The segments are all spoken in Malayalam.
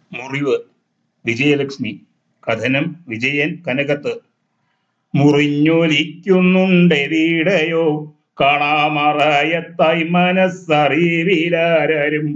മുറിവ് വിജയലക്ഷ്മി കഥനം വിജയൻ കനകത്ത് മുറിഞ്ഞൊലിക്കുന്നുണ്ടെവിടെയോ കാണാമറയത്തായി മനസ്സറിവിലാരും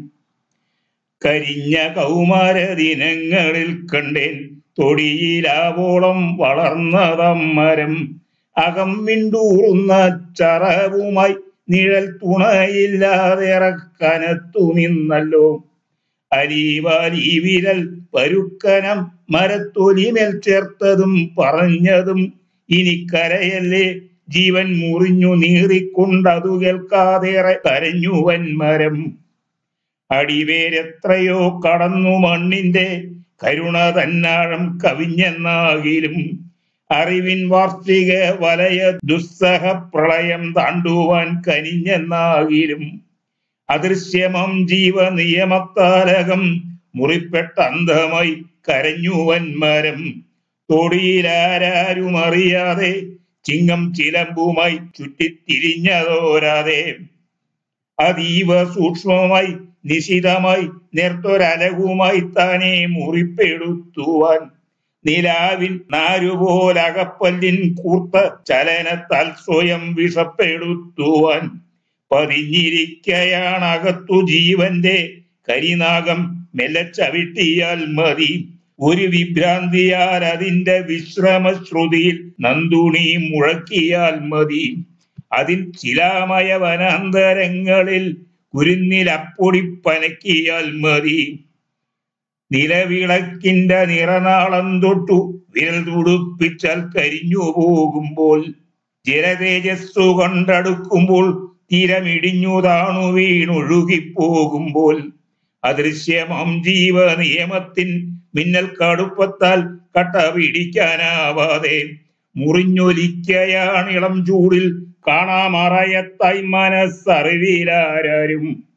കരിഞ്ഞ കൗമാര ദിനങ്ങളിൽ കണ്ടേൻ തൊടിയിലാവോളം വളർന്നതമ്മരം അകം മിണ്ടൂറുന്ന ചറവുമായി നിഴൽ തുണയില്ലാതെ കനത്തു നിന്നല്ലോ അരീവാലി വിരൽ പരുക്കനം മരത്തൊലിമേൽ ചേർത്തതും പറഞ്ഞതും ഇനി കരയല്ലേ ജീവൻ മുറിഞ്ഞു നീറിക്കൊണ്ടതു കേൾക്കാതേറെ കരഞ്ഞുവൻ മരം അടിവേരെത്രയോ കടന്നു മണ്ണിന്റെ കരുണ തന്നാഴം കവിഞ്ഞെന്നാകിലും അറിവിൻ വാർഷിക വലയ ദുസ്സഹ പ്രളയം താണ്ടുവാൻ കനിഞ്ഞെന്നാകിലും അദൃശ്യമം ജീവ നിയമത്താലകം മുറിപ്പെട്ട അന്ധമായി കരഞ്ഞുവൻ മരം തൊടിയിലാരും അറിയാതെ ചിങ്ങം ചിലമ്പുമായി ചുറ്റിത്തിരിഞ്ഞതോരാതെ അതീവ സൂക്ഷ്മമായി നിശിതമായി നേർത്തൊരലകുമായി താനെ മുറിപ്പെടുത്തുവാൻ നിലാവിൻ നാരുപോലകപ്പല്ലിൻ കൂർത്ത ചലനത്താൽ സ്വയം വിഷപ്പെടുത്തുവാൻ പതിഞ്ഞിരിക്കയാണകത്തു ജീവന്റെ കരിനാഗം മെല്ലെ ചവിട്ടിയാൽ മതി ഒരു വിഭ്രാന്തിയാൽ അതിന്റെ വിശ്രമശ്രുതിയിൽ നന്ദുണി മുഴക്കിയാൽ മതി അതിൽ ചിലാമയ വനാന്തരങ്ങളിൽ കുരുന്നിലപ്പൊടി പനക്കിയാൽ മതി നിലവിളക്കിന്റെ നിറനാളം തൊട്ടു വിരൽ തുടുപ്പിച്ചാൽ കരിഞ്ഞു പോകുമ്പോൾ ജലതേജസ്സു കൊണ്ടടുക്കുമ്പോൾ തീരമിടിഞ്ഞു താണു വീണൊഴുകിപ്പോകുമ്പോൾ അദൃശ്യമം ജീവ നിയമത്തിൻ മിന്നൽ കടുപ്പത്താൽ കട്ട പിടിക്കാനാവാതെ മുറിഞ്ഞൊലിക്കയാണിളം ചൂടിൽ കാണാമറയത്തായി മനസ്സറിവിലാരും